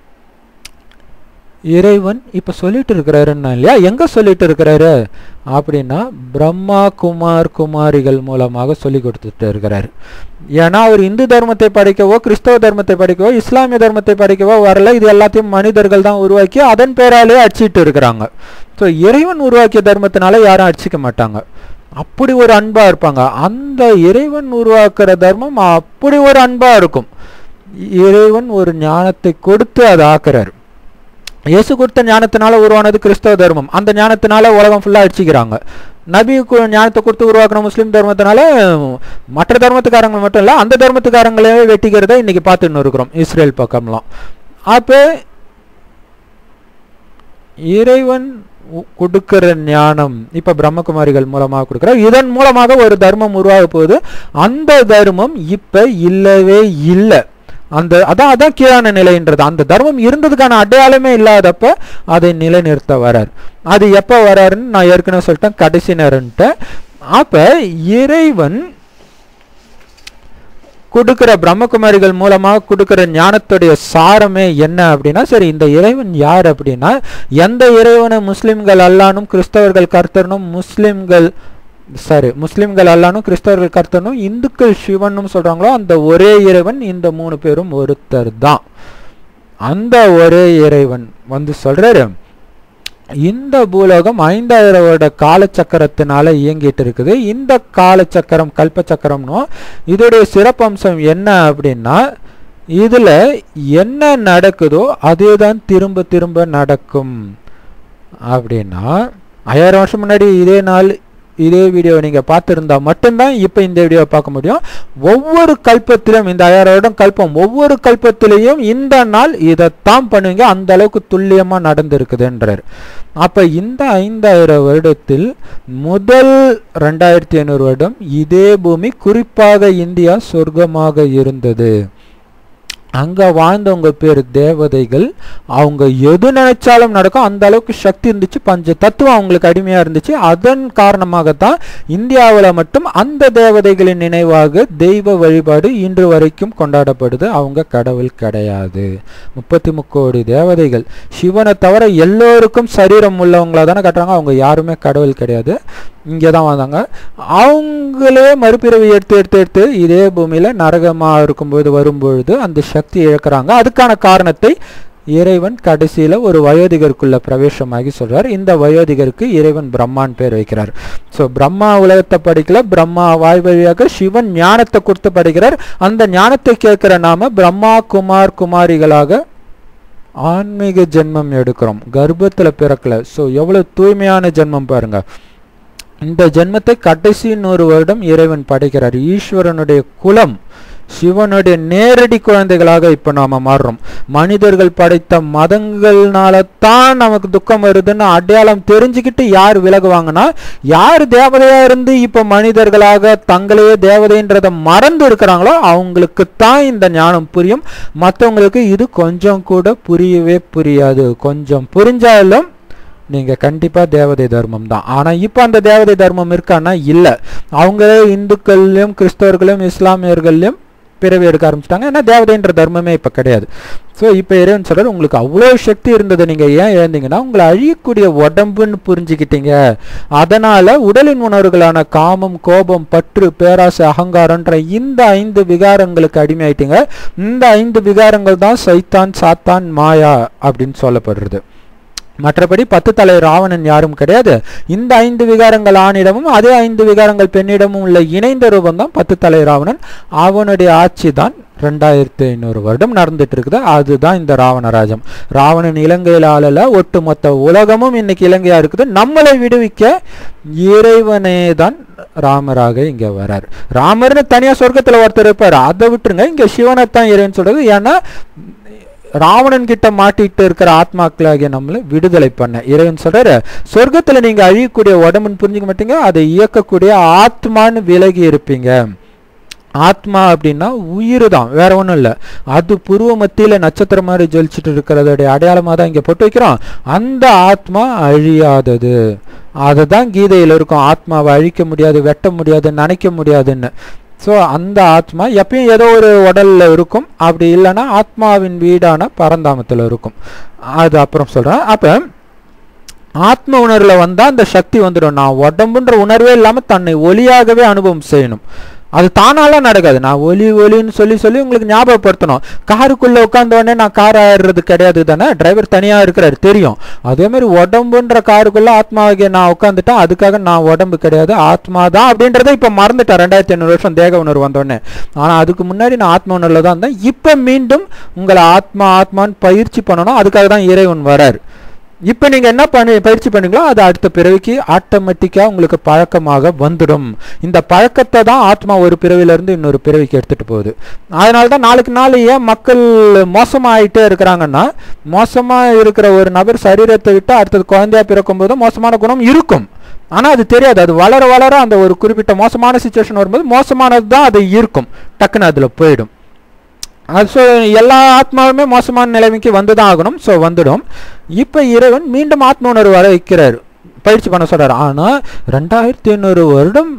இறைவன் இப்போ சொல்லிட்டு இருக்கிறாருன்னா இல்லையா எங்கே சொல்லிட்டு இருக்கிறாரு அப்படின்னா பிரம்மா குமார் குமாரிகள் மூலமாக சொல்லி கொடுத்துட்டு இருக்கிறாரு ஏன்னா அவர் இந்து தர்மத்தை படைக்கவோ கிறிஸ்தவ தர்மத்தை படைக்கவோ இஸ்லாமிய தர்மத்தை படைக்கவோ வரல இது எல்லாத்தையும் மனிதர்கள் தான் உருவாக்கி அதன் பேராலே அடிச்சிட்டு இருக்கிறாங்க ஸோ இறைவன் உருவாக்கிய தர்மத்தினால யாரும் அடிச்சிக்க மாட்டாங்க அப்படி ஒரு அன்பா இருப்பாங்க அந்த இறைவன் உருவாக்குற தர்மம் அப்படி ஒரு அன்பா இருக்கும் இறைவன் ஒரு ஞானத்தை கொடுத்து அதை ஆக்குறாரு இயேசு கொடுத்த ஞானத்தினால உருவானது கிறிஸ்தவ தர்மம் அந்த ஞானத்தினால உலகம் ஃபுல்லாக அடிச்சுக்கிறாங்க நபி ஞானத்தை கொடுத்து உருவாக்குன முஸ்லீம் தர்மத்தினால மற்ற தர்மத்துக்காரங்க மட்டும் இல்லை அந்த தர்மத்துக்காரங்களே வெட்டிக்கிறத இன்னைக்கு பார்த்துன்னு இருக்கிறோம் இஸ்ரேல் பக்கம்லாம் அப்போ இறைவன் கொடுக்கிற ஞானம் இப்ப பிரம்மகுமாரிகள் மூலமாக கொடுக்கிறார் இதன் மூலமாக ஒரு தர்மம் உருவாக போகுது அந்த தர்மம் இப்ப இல்லவே இல்லை அந்த அதான் அதான் கீழான நிலைன்றது அந்த தர்மம் இருந்ததுக்கான அடையாளமே இல்லாதப்ப அதை நிலைநிறுத்த வரார் அது எப்போ வராருன்னு நான் ஏற்கனவே சொல்லிட்டேன் கடைசி நேரம்ட்டு அப்ப இறைவன் கொடுக்கிற பிரம்மகுமாரிகள் மூலமாக கொடுக்கிற ஞானத்துடைய சாரமே என்ன அப்படின்னா சரி இந்த இறைவன் யார் அப்படின்னா எந்த இறைவனை முஸ்லிம்கள் அல்லானும் கிறிஸ்தவர்கள் கர்த்தனும் முஸ்லிம்கள் சாரி முஸ்லிம்கள் அல்லானும் கிறிஸ்தவர்கள் கர்த்தனும் இந்துக்கள் சிவனும் சொல்றாங்களோ அந்த ஒரே இறைவன் இந்த மூணு பேரும் ஒருத்தர் தான் அந்த ஒரே இறைவன் வந்து சொல்றாரு இந்த பூலோகம் ஐந்தாயிரம் வருட காலச்சக்கரத்தினால இயங்கிட்டு இருக்குது இந்த காலச்சக்கரம் கல்பச்சக்கரம்னும் இதோடைய சிறப்பம்சம் என்ன அப்படின்னா இதுல என்ன நடக்குதோ அதேதான் திரும்ப திரும்ப நடக்கும் அப்படின்னா ஐயாயிரம் வருஷம் முன்னாடி இதே நாள் இதே வீடியோ நீங்க பார்த்துருந்தா மட்டும்தான் இப்போ இந்த வீடியோவை பார்க்க முடியும் ஒவ்வொரு கல்பத்திலும் இந்த ஐயாயிரம் வருடம் கல்பம் ஒவ்வொரு கல்பத்திலையும் இந்த நாள் இதைத்தான் பண்ணுவீங்க அந்த அளவுக்கு துல்லியமா நடந்திருக்குதுன்றார் அப்ப இந்த ஐந்தாயிரம் வருடத்தில் முதல் ரெண்டாயிரத்தி ஐநூறு வருடம் இதே பூமி குறிப்பாக இந்தியா சொர்க்கமாக இருந்தது அங்க வாழ்ந்தவங்க பேர் தேவதைகள் அவங்க எது நினைச்சாலும் நடக்கும் அந்த அளவுக்கு சக்தி இருந்துச்சு பஞ்ச தத்துவம் அவங்களுக்கு அடிமையா இருந்துச்சு அதன் காரணமாகத்தான் இந்தியாவில் மட்டும் அந்த தேவதைகளின் நினைவாக தெய்வ வழிபாடு இன்று வரைக்கும் கொண்டாடப்படுது அவங்க கடவுள் கிடையாது முப்பத்தி முக்கோடி தேவதைகள் சிவனை தவிர எல்லோருக்கும் சரீரம் உள்ளவங்களா தானே கட்டுறாங்க அவங்க யாருமே கடவுள் கிடையாது இங்கே தான் வந்தாங்க அவங்களே மறுபிறவி எடுத்து எடுத்து எடுத்து இதே பூமியில் நரகமாக இருக்கும்போது வரும்பொழுது அந்த சக்தி இழக்கிறாங்க அதுக்கான காரணத்தை இறைவன் கடைசியில் ஒரு வயோதிகருக்குள்ள பிரவேசமாகி சொல்றார் இந்த வயோதிகருக்கு இறைவன் பிரம்மான் பேர் வைக்கிறார் ஸோ பிரம்மா உலகத்தை படிக்கல பிரம்மா வாய் வழியாக சிவன் ஞானத்தை கொடுத்து படிக்கிறார் அந்த ஞானத்தை கேட்கிற நாம பிரம்மா குமார் குமாரிகளாக ஆன்மீக ஜென்மம் எடுக்கிறோம் கர்ப்பத்தில் பிறக்கல ஸோ எவ்வளோ தூய்மையான ஜென்மம் பாருங்க இந்த ஜென்மத்தை கடைசி நூறு வருடம் இறைவன் படைக்கிறார் ஈஸ்வரனுடைய குலம் சிவனுடைய நேரடி குழந்தைகளாக இப்ப நாம மாறுறோம் மனிதர்கள் படைத்த மதங்கள்னால தான் நமக்கு துக்கம் வருதுன்னு அடையாளம் தெரிஞ்சுக்கிட்டு யார் விலகுவாங்கன்னா யார் தேவதையா இருந்து இப்ப மனிதர்களாக தங்களையே தேவதைன்றத மறந்து இருக்கிறாங்களோ அவங்களுக்கு தான் இந்த ஞானம் புரியும் மற்றவங்களுக்கு இது கொஞ்சம் கூட புரியவே புரியாது கொஞ்சம் புரிஞ்சாலும் நீங்க கண்டிப்பா தேவதை தர்மம் தான் ஆனா இப்ப அந்த தேவதை தர்மம் இருக்கான்னா இல்ல அவங்களே இந்துக்கள்லயும் கிறிஸ்தவர்களையும் இஸ்லாமியர்கள்லயும் பிறவி எடுக்க ஆரம்பிச்சிட்டாங்க ஏன்னா தேவதைன்ற தர்மமே இப்ப கிடையாது ஸோ இப்போ இறைவன் சொல்றாரு உங்களுக்கு அவ்வளோ சக்தி இருந்தது நீங்க ஏன் இழந்தீங்கன்னா உங்களை அழியக்கூடிய உடம்புன்னு புரிஞ்சுக்கிட்டீங்க அதனால உடலின் உணர்வுகளான காமம் கோபம் பற்று பேராசை அகங்காரன்ற இந்த ஐந்து விகாரங்களுக்கு அடிமையாயிட்டீங்க இந்த ஐந்து விகாரங்கள் தான் சைத்தான் சாத்தான் மாயா அப்படின்னு சொல்லப்படுறது மற்றபடி பத்து தலை ராவணன் யாரும் கிடையாது இந்த ஐந்து விகாரங்கள் ஆணிடமும் அதே ஐந்து விகாரங்கள் பெண்ணிடமும் உள்ள இணைந்த ரூபம் தான் பத்து தலை ராவணன் அவனுடைய ஆட்சி தான் ரெண்டாயிரத்தி ஐநூறு வருடம் நடந்துட்டு இருக்குது அதுதான் இந்த ராவணராஜம் ராவணன் இலங்கையில் ஆளல ஒட்டுமொத்த உலகமும் இன்னைக்கு இலங்கையா இருக்குது நம்மளை விடுவிக்க இறைவனே தான் ராமராக இங்க வரார் ராமர்னு தனியா சொர்க்கத்துல ஒருத்தர் இருப்பார் அதை விட்டுருங்க இங்க சிவனைத்தான் இறைவன் சொல்றது ஏன்னா ராவணன் கிட்ட மாட்டிட்டு இருக்கிற ஆத்மாக்களாகிய நம்மளை விடுதலை பண்ண இறைவன் சொல்றாரு சொர்க்கத்துல நீங்க அழியக்கூடிய உடம்புன்னு புரிஞ்சுக்க மாட்டீங்க அதை இயக்கக்கூடிய ஆத்மான்னு விலகி இருப்பீங்க ஆத்மா அப்படின்னா உயிர் தான் வேற ஒன்றும் இல்லை அது புருவ மத்தியில் நட்சத்திரம் மாதிரி ஜொலிச்சுட்டு இருக்கிறதோடைய அடையாளமாக தான் இங்கே போட்டு வைக்கிறோம் அந்த ஆத்மா அழியாதது அதை தான் கீதையில் இருக்கும் ஆத்மாவை அழிக்க முடியாது வெட்ட முடியாது நினைக்க முடியாதுன்னு ஸோ அந்த ஆத்மா எப்பயும் ஏதோ ஒரு உடல்ல இருக்கும் அப்படி இல்லைன்னா ஆத்மாவின் வீடான பரந்தாமத்தில் இருக்கும் அது அப்புறம் சொல்கிறேன் அப்போ ஆத்ம உணர்வுல வந்தா அந்த சக்தி வந்துடும் நான் உடம்புன்ற உணர்வே இல்லாம தன்னை ஒளியாகவே அனுபவம் செய்யணும் அது தானாலாம் நடக்காது நான் ஒலி ஒலின்னு சொல்லி சொல்லி உங்களுக்கு ஞாபகப்படுத்தணும் காருக்குள்ள உட்கார்ந்த உடனே நான் கார் ஆடுறது கிடையாது தானே டிரைவர் தனியா இருக்கிறாரு தெரியும் அதே மாதிரி உடம்புன்ற காருக்குள்ள ஆத்மாவாகிய நான் உட்காந்துட்டேன் அதுக்காக நான் உடம்பு கிடையாது ஆத்மா தான் அப்படின்றத இப்ப மறந்துட்டேன் ரெண்டாயிரத்தி ஐநூறு வருஷம் தேக உணர்வு வந்தோடனே ஆனா அதுக்கு முன்னாடி நான் ஆத்ம உணர்வுல தான் இருந்தேன் இப்ப மீண்டும் உங்களை ஆத்மா ஆத்மான்னு பயிற்சி பண்ணணும் அதுக்காக தான் இறைவன் வராரு இப்போ நீங்கள் என்ன பண்ணி பயிற்சி பண்ணீங்களோ அது அடுத்த பிறவிக்கு ஆட்டோமேட்டிக்காக உங்களுக்கு பழக்கமாக வந்துடும் இந்த பழக்கத்தை தான் ஆத்மா ஒரு பிறவிலேருந்து இன்னொரு பிறவிக்கு எடுத்துகிட்டு போகுது அதனால தான் நாளுக்கு நாள் ஏன் மக்கள் மோசமாயிட்டே இருக்கிறாங்கன்னா மோசமாக இருக்கிற ஒரு நபர் சரீரத்தை விட்டு அடுத்தது குழந்தையா பிறக்கும் போது மோசமான குணம் இருக்கும் ஆனால் அது தெரியாது அது வளர வளர அந்த ஒரு குறிப்பிட்ட மோசமான சுச்சுவேஷன் வரும்போது மோசமானது தான் அது இருக்கும் டக்குன்னு அதில் போயிடும் அது ஸோ எல்லா ஆத்மாவுமே மோசமான நிலைமைக்கு வந்து தான் ஆகணும் ஸோ வந்துடும் இப்போ இறைவன் மீண்டும் ஆத்ம உணர்வு வர வைக்கிறார் பயிற்சி பண்ண சொல்றாரு ஆனால் ரெண்டாயிரத்தி ஐநூறு வருடம்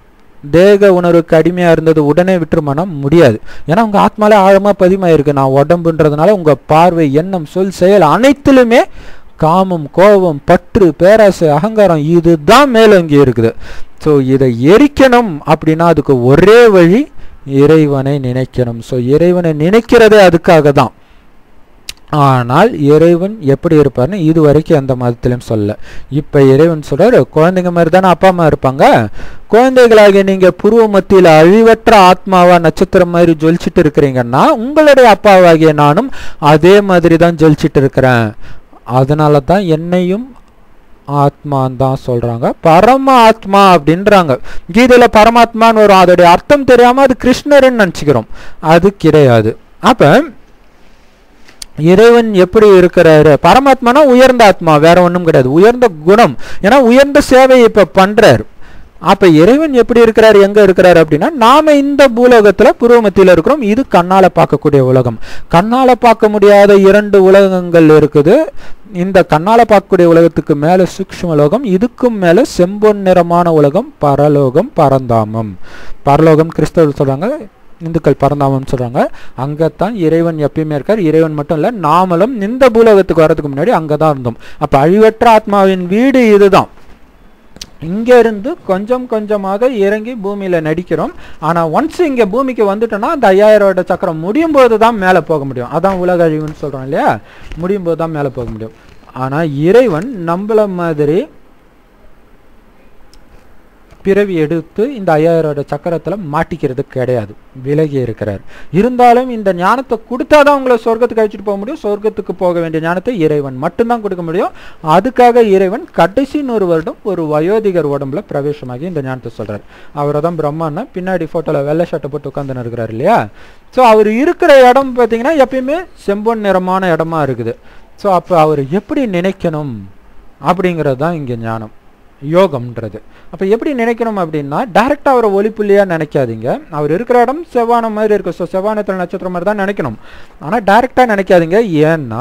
தேக உணர்வுக்கு அடிமையாக இருந்தது உடனே விட்டுருமானா முடியாது ஏன்னா உங்கள் ஆத்மாலே ஆழமாக பதிமாயிருக்கு நான் உடம்புன்றதுனால உங்கள் பார்வை எண்ணம் சொல் செயல் அனைத்திலுமே காமம் கோபம் பற்று பேராசை அகங்காரம் இதுதான் மேலோங்கி இருக்குது ஸோ இதை எரிக்கணும் அப்படின்னா அதுக்கு ஒரே வழி இறைவனை நினைக்கணும் ஸோ இறைவனை நினைக்கிறதே அதுக்காக தான் ஆனால் இறைவன் எப்படி இருப்பார்னு இது வரைக்கும் எந்த மதத்திலும் சொல்ல இப்ப இறைவன் சொல்றாரு குழந்தைங்க மாதிரி தானே அப்பா அம்மா இருப்பாங்க குழந்தைகளாகிய நீங்க புருவ மத்தியில் அழிவற்ற ஆத்மாவா நட்சத்திரம் மாதிரி ஜொலிச்சிட்டு இருக்கிறீங்கன்னா உங்களுடைய அப்பாவாகிய நானும் அதே மாதிரி தான் ஜொலிச்சிட்டு இருக்கிறேன் அதனால தான் என்னையும் ஆத்மான்னு தான் சொல்றாங்க பரம ஆத்மா அப்படின்றாங்க கீதையில பரமாத்மான்னு வரும் அதோடைய அர்த்தம் தெரியாம அது கிருஷ்ணர்னு நினச்சிக்கிறோம் அது கிடையாது அப்ப இறைவன் எப்படி இருக்கிறாரு பரமாத்மானா உயர்ந்த ஆத்மா வேற ஒண்ணும் கிடையாது உயர்ந்த குணம் ஏன்னா உயர்ந்த சேவை இப்ப பண்றாரு அப்ப இறைவன் எப்படி இருக்கிறாரு எங்க இருக்கிறாரு அப்படின்னா நாம இந்த பூலோகத்துல புருவமத்தில இருக்கிறோம் இது கண்ணால பார்க்கக்கூடிய உலகம் கண்ணால பார்க்க முடியாத இரண்டு உலகங்கள் இருக்குது இந்த கண்ணால பார்க்கக்கூடிய உலகத்துக்கு மேல சூக்ஷ்ம லோகம் இதுக்கும் மேல செம்பொன் நிறமான உலகம் பரலோகம் பரந்தாமம் பரலோகம் கிறிஸ்தவர் சொல்றாங்க இந்துக்கள் பரந்தாமம் சொல்றாங்க அங்கத்தான் இறைவன் எப்பயுமே இருக்கார் இறைவன் மட்டும் இல்ல நாமளும் இந்த பூலோகத்துக்கு வர்றதுக்கு முன்னாடி அங்கதான் இருந்தோம் அப்ப அழிவற்ற ஆத்மாவின் வீடு இதுதான் இங்க இருந்து கொஞ்சம் கொஞ்சமாக இறங்கி பூமியில நடிக்கிறோம் ஆனா ஒன்ஸ் இங்க பூமிக்கு வந்துட்டோம்னா அந்த ஐயாயிரம் வருட சக்கரம் முடியும் போது தான் மேல போக முடியும் அதான் உலக அழிவுன்னு சொல்றோம் இல்லையா முடியும் போது தான் மேல போக முடியும் ஆனா இறைவன் நம்மள மாதிரி பிறவி எடுத்து இந்த ஐயாயிரோட சக்கரத்துல மாட்டிக்கிறது கிடையாது விலகி இருக்கிறார் இருந்தாலும் இந்த ஞானத்தை கொடுத்தாதான் உங்களை சொர்க்கத்துக்கு அழைச்சிட்டு போக முடியும் சொர்க்கத்துக்கு போக வேண்டிய ஞானத்தை இறைவன் மட்டும்தான் கொடுக்க முடியும் அதுக்காக இறைவன் கடைசி நூறு வருடம் ஒரு வயோதிகர் உடம்புல பிரவேசமாகி இந்த ஞானத்தை சொல்றாரு அவரை தான் பிரம்மான்னா பின்னாடி போட்டோல வெள்ளை ஷர்ட்டை போட்டு உட்காந்துன்னு இருக்கிறாரு இல்லையா ஸோ அவர் இருக்கிற இடம் பார்த்தீங்கன்னா எப்பயுமே செம்பொன் நிறமான இடமா இருக்குது ஸோ அப்போ அவர் எப்படி நினைக்கணும் அப்படிங்கிறது தான் இங்கே ஞானம் யோகம்ன்றது அப்போ எப்படி நினைக்கணும் அப்படின்னா டைரெக்டாக அவரை ஒளிப்புள்ளியாக நினைக்காதீங்க அவர் இருக்கிற இடம் செவ்வானம் மாதிரி இருக்கு ஸோ செவ்வானத்தில் நட்சத்திரம் மாதிரி தான் நினைக்கணும் ஆனால் டைரெக்டாக நினைக்காதீங்க ஏன்னா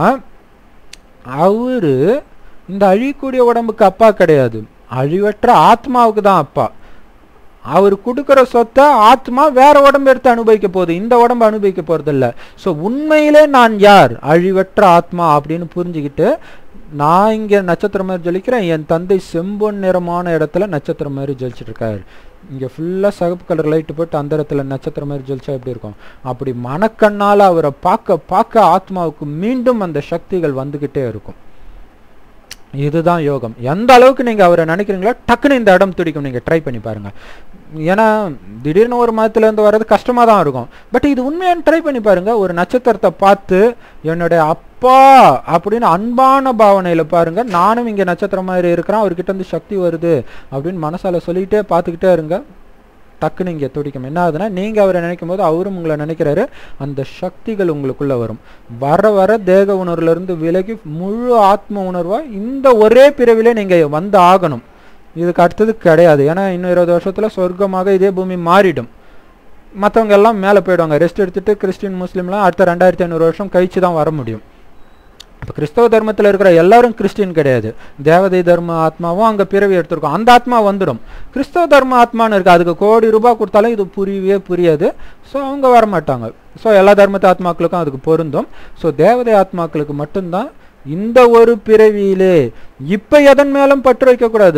அவரு இந்த அழியக்கூடிய உடம்புக்கு அப்பா கிடையாது அழிவற்ற ஆத்மாவுக்கு தான் அப்பா அவர் கொடுக்குற சொத்தை ஆத்மா வேற உடம்பு எடுத்து அனுபவிக்க போகுது இந்த உடம்பு அனுபவிக்க போறது இல்ல ஸோ உண்மையிலே நான் யார் அழிவற்ற ஆத்மா அப்படின்னு புரிஞ்சுக்கிட்டு நான் இங்க நட்சத்திரம் மாதிரி ஜொலிக்கிறேன் என் தந்தை செம்பொன் நிறமான இடத்துல நட்சத்திரம் மாதிரி ஜொலிச்சிட்டு இருக்காரு இங்க ஃபுல்லா சகப்பு கலர் லைட் போட்டு அந்த இடத்துல நட்சத்திரம் மாதிரி ஜொலிச்சா எப்படி இருக்கும் அப்படி மனக்கண்ணால அவரை பார்க்க பார்க்க ஆத்மாவுக்கு மீண்டும் அந்த சக்திகள் வந்துகிட்டே இருக்கும் இதுதான் யோகம் எந்த அளவுக்கு நீங்க அவரை நினைக்கிறீங்களோ டக்குன்னு இந்த இடம் துடிக்கும் நீங்க ட்ரை பண்ணி பாருங்க ஏன்னா திடீர்னு ஒரு மதத்துல இருந்து வர்றது கஷ்டமா தான் இருக்கும் பட் இது உண்மையான்னு ட்ரை பண்ணி பாருங்க ஒரு நட்சத்திரத்தை பார்த்து என்னுடைய அப்பா அப்படின்னு அன்பான பாவனையில பாருங்க நானும் இங்க நட்சத்திரம் மாதிரி இருக்கிறேன் அவர்கிட்ட இருந்து சக்தி வருது அப்படின்னு மனசால சொல்லிக்கிட்டே பார்த்துக்கிட்டே இருங்க டக்குன்னு இங்கே துடிக்கும் என்ன ஆகுதுன்னா நீங்கள் அவரை நினைக்கும் போது அவரும் உங்களை நினைக்கிறாரு அந்த சக்திகள் உங்களுக்குள்ள வரும் வர வர தேக உணர்வுலேருந்து விலகி முழு ஆத்ம உணர்வா இந்த ஒரே பிறவிலே நீங்கள் வந்து ஆகணும் இதுக்கு அடுத்தது கிடையாது ஏன்னா இன்னும் இருபது வருஷத்துல சொர்க்கமாக இதே பூமி மாறிடும் மற்றவங்க எல்லாம் மேலே போயிடுவாங்க ரெஸ்ட் எடுத்துட்டு கிறிஸ்டின் முஸ்லீம்லாம் அடுத்த ரெண்டாயிரத்தி ஐநூறு வருஷம் கழிச்சு தான் வர முடியும் இப்போ கிறிஸ்தவ தர்மத்தில் இருக்கிற எல்லாரும் கிறிஸ்டின் கிடையாது தேவதை தர்ம ஆத்மாவும் அங்கே பிறவி எடுத்திருக்கோம் அந்த ஆத்மா வந்துடும் கிறிஸ்தவ தர்ம ஆத்மான்னு இருக்கு அதுக்கு கோடி ரூபாய் கொடுத்தாலும் இது புரியவே புரியாது ஸோ அவங்க வர மாட்டாங்க ஸோ எல்லா தர்மத்து ஆத்மாக்களுக்கும் அதுக்கு பொருந்தும் ஸோ தேவதை ஆத்மாக்களுக்கு மட்டும்தான் இந்த ஒரு பிறவியிலே இப்போ எதன் மேலும் பற்று வைக்கக்கூடாது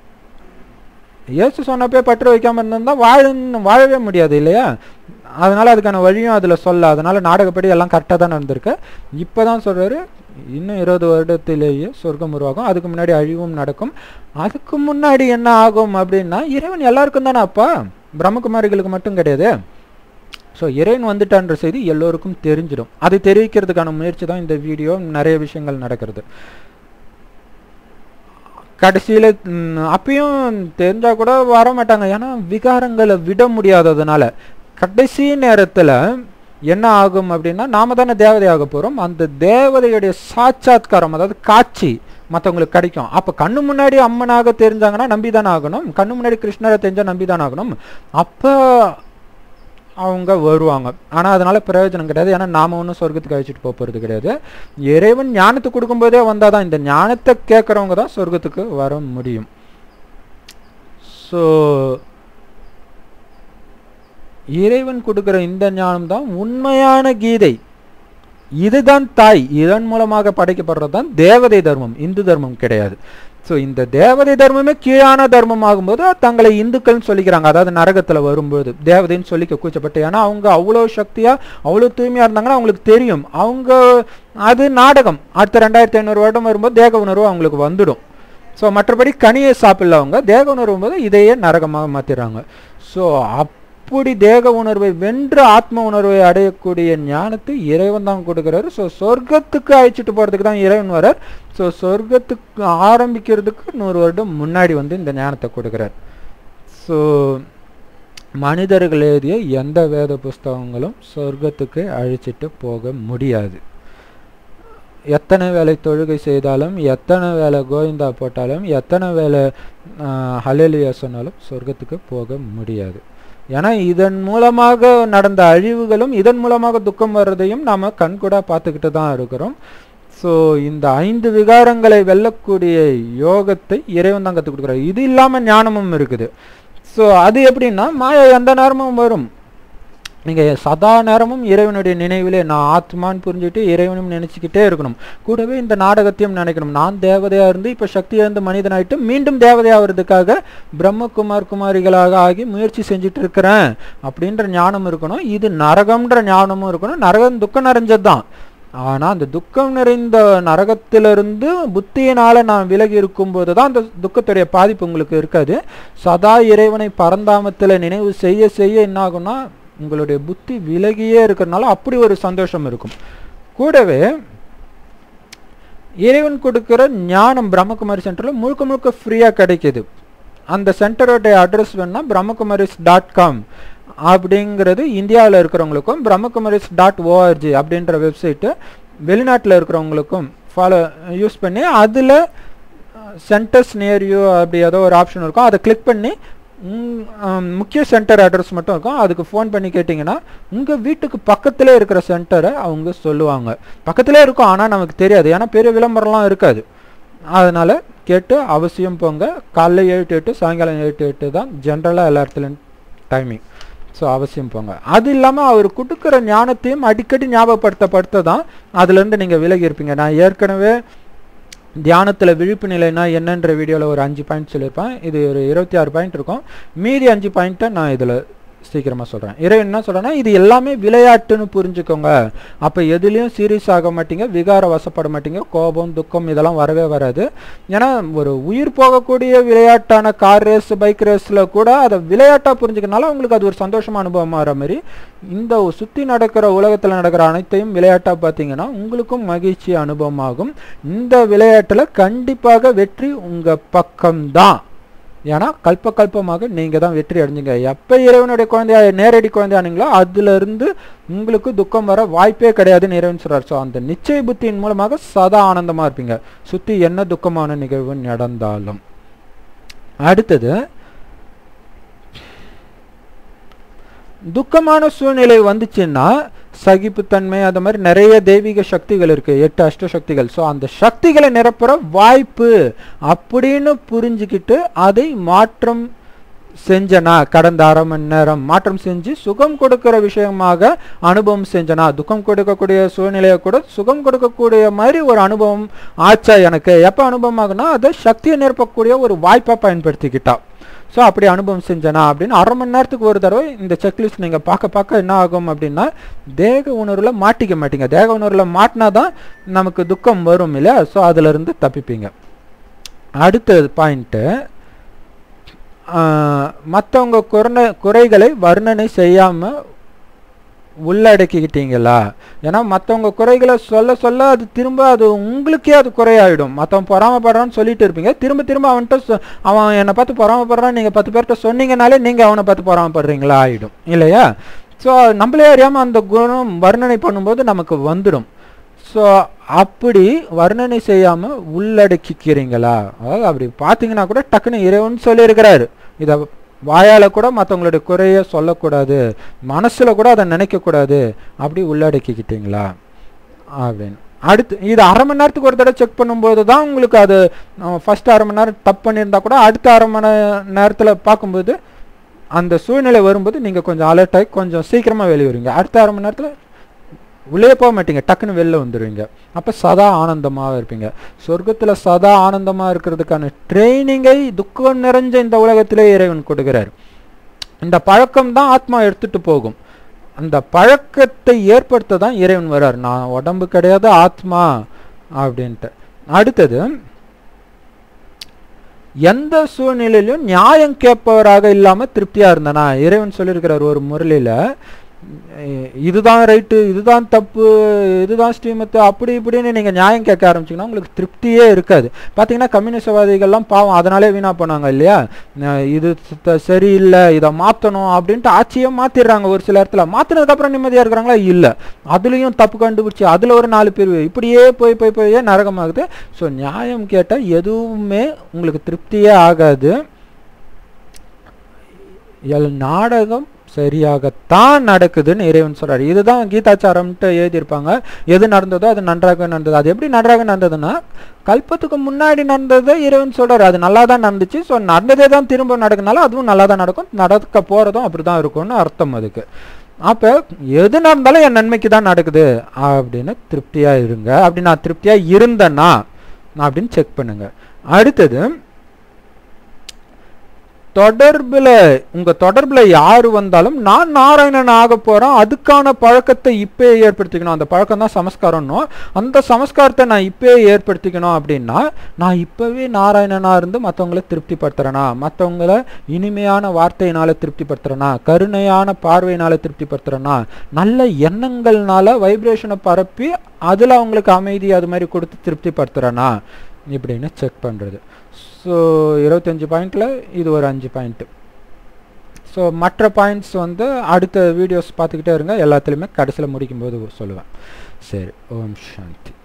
இயேசு சொன்னப்பே பற்று வைக்காம இருந்திருந்தா வாழ வாழவே முடியாது இல்லையா அதனால அதுக்கான வழியும் அதுல சொல்ல அதனால நாடகப்படி எல்லாம் கரெக்டாக தான் நடந்திருக்கு இப்போதான் சொல்றாரு இன்னும் இருபது வருடத்திலேயே சொர்க்கம் உருவாகும் அதுக்கு முன்னாடி அழிவும் நடக்கும் அதுக்கு முன்னாடி என்ன ஆகும் அப்படின்னா இறைவன் எல்லாருக்கும் தானே அப்பா பிரம்மகுமாரிகளுக்கு மட்டும் கிடையாது ஸோ இறைவன் வந்துட்டான்ற செய்தி எல்லோருக்கும் தெரிஞ்சிடும் அது தெரிவிக்கிறதுக்கான முயற்சி தான் இந்த வீடியோ நிறைய விஷயங்கள் நடக்கிறது கடைசியில் அப்பயும் தெரிஞ்சா கூட வர மாட்டாங்க ஏன்னா விகாரங்களை விட முடியாததுனால கடைசி நேரத்தில் என்ன ஆகும் அப்படின்னா நாம தானே தேவதை ஆக போகிறோம் அந்த தேவதையுடைய சாட்சாத்காரம் அதாவது காட்சி மற்றவங்களுக்கு கிடைக்கும் அப்போ கண்ணு முன்னாடி அம்மனாக தெரிஞ்சாங்கன்னா நம்பி தானே ஆகணும் கண்ணு முன்னாடி கிருஷ்ணரை தெரிஞ்சா நம்பி தானே ஆகணும் அப்போ அவங்க வருவாங்க ஆனால் அதனால பிரயோஜனம் கிடையாது ஏன்னா நாம ஒன்றும் சொர்க்கத்துக்கு அழைச்சிட்டு போக போகிறது கிடையாது இறைவன் ஞானத்தை கொடுக்கும்போதே வந்தால் தான் இந்த ஞானத்தை கேட்குறவங்க தான் சொர்க்கத்துக்கு வர முடியும் ஸோ இறைவன் கொடுக்குற இந்த ஞானம் தான் உண்மையான கீதை இதுதான் தாய் இதன் மூலமாக படைக்கப்படுறது தான் தேவதை தர்மம் இந்து தர்மம் கிடையாது ஸோ இந்த தேவதை தர்மமே கீழான தர்மம் ஆகும்போது தங்களை இந்துக்கள்னு சொல்லிக்கிறாங்க அதாவது நரகத்தில் வரும்போது தேவதைன்னு சொல்லிக்க கூச்சப்பட்டு ஏன்னா அவங்க அவ்வளோ சக்தியாக அவ்வளோ தூய்மையாக இருந்தாங்கன்னா அவங்களுக்கு தெரியும் அவங்க அது நாடகம் அடுத்த ரெண்டாயிரத்தி ஐநூறு வருடம் வரும்போது தேக உணர்வு அவங்களுக்கு வந்துடும் ஸோ மற்றபடி கனியை சாப்பிடல அவங்க தேக உணர்வு போது இதையே நரகமாக மாற்றிடுறாங்க ஸோ அப்படி தேக உணர்வை வென்று ஆத்ம உணர்வை அடையக்கூடிய ஞானத்தை இறைவன் தான் கொடுக்குறாரு ஸோ சொர்க்கத்துக்கு அழைச்சிட்டு போகிறதுக்கு தான் இறைவன் வரார் ஸோ சொர்க்கத்துக்கு ஆரம்பிக்கிறதுக்கு நூறு வருடம் முன்னாடி வந்து இந்த ஞானத்தை கொடுக்குறார் ஸோ மனிதர்கள் எழுதிய எந்த வேத புஸ்தகங்களும் சொர்க்கத்துக்கு அழைச்சிட்டு போக முடியாது எத்தனை வேலை தொழுகை செய்தாலும் எத்தனை வேலை கோவிந்தா போட்டாலும் எத்தனை வேலை ஹலேலியா சொன்னாலும் சொர்க்கத்துக்கு போக முடியாது ஏன்னா இதன் மூலமாக நடந்த அழிவுகளும் இதன் மூலமாக துக்கம் வர்றதையும் நாம் கண்கூடா பார்த்துக்கிட்டு தான் இருக்கிறோம் ஸோ இந்த ஐந்து விகாரங்களை வெல்லக்கூடிய யோகத்தை இறைவன் தான் கற்றுக் கொடுக்குறாரு இது இல்லாமல் ஞானமும் இருக்குது ஸோ அது எப்படின்னா மாயா எந்த நேரமும் வரும் நீங்கள் சதா நேரமும் இறைவனுடைய நினைவிலே நான் ஆத்மான்னு புரிஞ்சுட்டு இறைவனும் நினச்சிக்கிட்டே இருக்கணும் கூடவே இந்த நாடகத்தையும் நினைக்கணும் நான் தேவதையாக இருந்து இப்போ சக்தியாக இருந்து மனிதனாயிட்டு மீண்டும் தேவதையாகிறதுக்காக பிரம்மகுமார் குமாரிகளாக ஆகி முயற்சி செஞ்சுட்டு இருக்கிறேன் அப்படின்ற ஞானம் இருக்கணும் இது நரகம்ன்ற ஞானமும் இருக்கணும் நரகம் துக்கம் நிறைஞ்சது தான் ஆனால் அந்த துக்கம் நிறைந்த நரகத்திலிருந்து புத்தியினால் நான் விலகி இருக்கும்போது தான் அந்த துக்கத்துடைய பாதிப்பு உங்களுக்கு இருக்காது சதா இறைவனை பரந்தாமத்தில் நினைவு செய்ய செய்ய என்ன ஆகும்னா உங்களுடைய புத்தி விலகியே இருக்கிறதுனால அப்படி ஒரு சந்தோஷம் இருக்கும் கூடவே இறைவன் கொடுக்குற ஞானம் பிரம்மகுமாரி சென்டரில் முழுக்க முழுக்க ஃப்ரீயாக கிடைக்கிது அந்த சென்டரோடைய அட்ரஸ் வேணால் பிரம்மகுமாரிஸ் டாட் காம் அப்படிங்கிறது இந்தியாவில் இருக்கிறவங்களுக்கும் பிரம்மகுமாரிஸ் டாட் ஓஆர்ஜி அப்படின்ற வெப்சைட்டு வெளிநாட்டில் இருக்கிறவங்களுக்கும் ஃபாலோ யூஸ் பண்ணி அதில் சென்டர்ஸ் நியர் யூ அப்படி ஏதோ ஒரு ஆப்ஷன் இருக்கும் அதை கிளிக் பண்ணி முக்கிய சென்டர் அட்ரஸ் மட்டும் இருக்கும் அதுக்கு ஃபோன் பண்ணி கேட்டிங்கன்னா உங்கள் வீட்டுக்கு பக்கத்திலே இருக்கிற சென்டரை அவங்க சொல்லுவாங்க பக்கத்திலே இருக்கும் ஆனால் நமக்கு தெரியாது ஏன்னா பெரிய விளம்பரம்லாம் இருக்காது அதனால் கேட்டு அவசியம் போங்க காலைல ஏழு டு எட்டு சாயங்காலம் ஏழு டு எட்டு தான் ஜென்ரலாக எல்லா இடத்துலையும் டைமிங் ஸோ அவசியம் போங்க அது இல்லாமல் அவர் கொடுக்குற ஞானத்தையும் அடிக்கடி ஞாபகப்படுத்தப்படுத்த தான் அதுலேருந்து நீங்கள் விலகி இருப்பீங்க நான் ஏற்கனவே தியானத்தில் விழிப்பு நிலைனா என்னன்ற வீடியோவில் ஒரு அஞ்சு பாயிண்ட் சொல்லியிருப்பேன் இது ஒரு இருபத்தி ஆறு பாயிண்ட் இருக்கும் மீதி அஞ்சு பாயிண்ட்டை நான் இதில் சீக்கிரமாக சொல்கிறேன் இறைவன் என்ன சொல்கிறேன்னா இது எல்லாமே விளையாட்டுன்னு புரிஞ்சுக்கோங்க அப்போ எதுலேயும் சீரியஸ் ஆக மாட்டீங்க விகார வசப்பட மாட்டீங்க கோபம் துக்கம் இதெல்லாம் வரவே வராது ஏன்னா ஒரு உயிர் போகக்கூடிய விளையாட்டான கார் ரேஸ் பைக் ரேஸில் கூட அதை விளையாட்டாக புரிஞ்சுக்கனால உங்களுக்கு அது ஒரு சந்தோஷமான அனுபவம் ஆகிற மாதிரி இந்த சுற்றி நடக்கிற உலகத்தில் நடக்கிற அனைத்தையும் விளையாட்டாக பார்த்தீங்கன்னா உங்களுக்கும் மகிழ்ச்சி அனுபவமாகும் இந்த விளையாட்டில் கண்டிப்பாக வெற்றி உங்கள் பக்கம்தான் ஏன்னா கல்ப கல்பமாக நீங்கள் தான் வெற்றி அடைஞ்சிங்க எப்போ இறைவனுடைய குழந்தையா நேரடி குழந்தையானீங்களோ அதுலேருந்து உங்களுக்கு துக்கம் வர வாய்ப்பே கிடையாதுன்னு இறைவன் சொல்கிறார் ஸோ அந்த நிச்சய புத்தியின் மூலமாக சதா ஆனந்தமாக இருப்பீங்க சுற்றி என்ன துக்கமான நிகழ்வு நடந்தாலும் அடுத்தது துக்கமான சூழ்நிலை வந்துச்சுன்னா சகிப்புத்தன்மை அந்த மாதிரி நிறைய தெய்வீக சக்திகள் இருக்கு எட்டு அஷ்ட சக்திகள் ஸோ அந்த சக்திகளை நிரப்புற வாய்ப்பு அப்படின்னு புரிஞ்சுக்கிட்டு அதை மாற்றம் செஞ்சனா கடந்த அரை மணி நேரம் மாற்றம் செஞ்சு சுகம் கொடுக்கிற விஷயமாக அனுபவம் செஞ்சனா துக்கம் கொடுக்கக்கூடிய சூழ்நிலையை கூட சுகம் கொடுக்கக்கூடிய மாதிரி ஒரு அனுபவம் ஆச்சா எனக்கு எப்போ அனுபவம் ஆகுனா அதை சக்தியை நிரப்பக்கூடிய ஒரு வாய்ப்பாக பயன்படுத்திக்கிட்டா ஸோ அப்படி அனுபவம் செஞ்சனா அப்படின்னு அரை மணி நேரத்துக்கு ஒரு தடவை இந்த செக்லிஸ்ட் நீங்கள் பார்க்க பார்க்க என்ன ஆகும் அப்படின்னா தேக உணர்வில் மாட்டிக்க மாட்டீங்க தேக உணர்வில் மாட்டினா தான் நமக்கு துக்கம் வரும் இல்லையா ஸோ அதிலிருந்து தப்பிப்பீங்க அடுத்த பாயிண்ட்டு மற்றவங்க குறை குறைகளை வர்ணனை செய்யாமல் உள்ளடக்கிக்கிட்டீங்களா ஏன்னா மற்றவங்க குறைகளை சொல்ல சொல்ல அது திரும்ப அது உங்களுக்கே அது குறையாயிடும் மற்றவன் பொறாமப்படுறான்னு சொல்லிட்டு இருப்பீங்க திரும்ப திரும்ப அவன்கிட்ட அவன் என்னை பார்த்து பொறாமப்படுறான் நீங்கள் பத்து பேர்கிட்ட சொன்னீங்கனாலே நீங்கள் அவனை பார்த்து பொறாமப்படுறீங்களா ஆகிடும் இல்லையா ஸோ நம்மளே அறியாமல் அந்த குணம் வர்ணனை பண்ணும்போது நமக்கு வந்துடும் ஸோ அப்படி வர்ணனை செய்யாமல் உள்ளடக்கிக்கிறீங்களா அதாவது அப்படி பார்த்தீங்கன்னா கூட டக்குன்னு இறைவன் சொல்லியிருக்கிறாரு இதை வாயால் கூட மற்றவங்களுடைய குறைய சொல்லக்கூடாது மனசில் கூட அதை நினைக்கக்கூடாது அப்படி உள்ளடக்கிக்கிட்டீங்களா அப்படின்னு அடுத்து இது அரை மணி நேரத்துக்கு ஒரு தடவை செக் பண்ணும்போது தான் உங்களுக்கு அது ஃபஸ்ட் அரை மணி நேரம் தப்பு பண்ணியிருந்தா கூட அடுத்த அரை மணி நேரத்தில் பார்க்கும்போது அந்த சூழ்நிலை வரும்போது நீங்கள் கொஞ்சம் அலர்ட் ஆகி கொஞ்சம் சீக்கிரமாக வெளியே வருவீங்க அடுத்த அரை மணி நேரத்தில் உள்ளே போக மாட்டீங்க டக்குன்னு வெளில வந்துடுவீங்க அப்போ சதா ஆனந்தமாக இருப்பீங்க சொர்க்கத்தில் சதா ஆனந்தமாக இருக்கிறதுக்கான ட்ரைனிங்கை துக்கம் நிறைஞ்ச இந்த உலகத்திலே இறைவன் கொடுக்கிறார் இந்த பழக்கம் தான் ஆத்மா எடுத்துட்டு போகும் அந்த பழக்கத்தை ஏற்படுத்த தான் இறைவன் வர்றார் நான் உடம்பு கிடையாது ஆத்மா அப்படின்ட்டு அடுத்தது எந்த சூழ்நிலையிலும் நியாயம் கேட்பவராக இல்லாம திருப்தியா இருந்தனா இறைவன் சொல்லியிருக்கிறார் ஒரு முரளியில அஹ் இதுதான் ரைட்டு இதுதான் தப்பு இதுதான் ஸ்ரீமத்து அப்படி இப்படின்னு நீங்க நியாயம் கேட்க ஆரம்பிச்சீங்கன்னா உங்களுக்கு திருப்தியே இருக்காது பாத்தீங்கன்னா கம்யூனிஸ்டவாதிகள்லாம் பாவம் அதனாலே வீணா போனாங்க இல்லையா அஹ் இது சுத்த சரியில்லை இதை மாத்தணும் அப்படின்ட்டு ஆட்சியை மாத்திடுறாங்க ஒரு சில இடத்துல மாத்தினதுக்கு அப்புறம் நிம்மதியா இருக்கிறாங்களா இல்ல அதுலயும் தப்பு கண்டுபிடிச்சி அதுல ஒரு நாலு பேர் இப்படியே போய் போய் போய் நரகமாகுது ஸோ நியாயம் கேட்டா எதுவுமே உங்களுக்கு திருப்தியே ஆகாது எல் நாடகம் சரியாகத்தான் நடக்குதுன்னு இறைவன் சொல்றாரு இதுதான் கீதாச்சாரம்ட்டு எழுதியிருப்பாங்க எது நடந்ததோ அது நன்றாக நடந்தது அது எப்படி நன்றாக நடந்ததுன்னா கல்பத்துக்கு முன்னாடி நடந்ததை இறைவன் சொல்றாரு அது நல்லா தான் நடந்துச்சு ஸோ நடந்ததே தான் திரும்ப நடக்குனால அதுவும் நல்லா தான் நடக்கும் நடக்க போறதும் அப்படிதான் இருக்கும்னு அர்த்தம் அதுக்கு அப்ப எது நடந்தாலும் என் நன்மைக்கு தான் நடக்குது அப்படின்னு திருப்தியா இருங்க அப்படி நான் திருப்தியா இருந்தேன்னா அப்படின்னு செக் பண்ணுங்க அடுத்தது தொடர்புல உங்க தொடர்புல யாரு வந்தாலும் நான் நாராயணன் ஆக போறேன் அதுக்கான பழக்கத்தை இப்பயே ஏற்படுத்திக்கணும் அந்த பழக்கம் தான் சமஸ்காரம்னோ அந்த சமஸ்காரத்தை நான் இப்பயே ஏற்படுத்திக்கணும் அப்படின்னா நான் இப்பவே நாராயணனா இருந்து மற்றவங்களை திருப்திப்படுத்துறேனா மற்றவங்கள இனிமையான வார்த்தையினால திருப்திப்படுத்துறேனா கருணையான பார்வையினால திருப்திப்படுத்துறேனா நல்ல எண்ணங்கள்னால வைப்ரேஷனை பரப்பி அதுல அவங்களுக்கு அமைதி அது மாதிரி கொடுத்து திருப்திப்படுத்துறேனா இப்படின்னு செக் பண்றது ஸோ இருபத்தஞ்சி பாயிண்டில் இது ஒரு அஞ்சு பாயிண்ட்டு ஸோ மற்ற பாயிண்ட்ஸ் வந்து அடுத்த வீடியோஸ் பார்த்துக்கிட்டே இருங்க எல்லாத்துலேயுமே கடைசியில் முடிக்கும்போது சொல்லுவேன் சரி ஓம் சாந்தி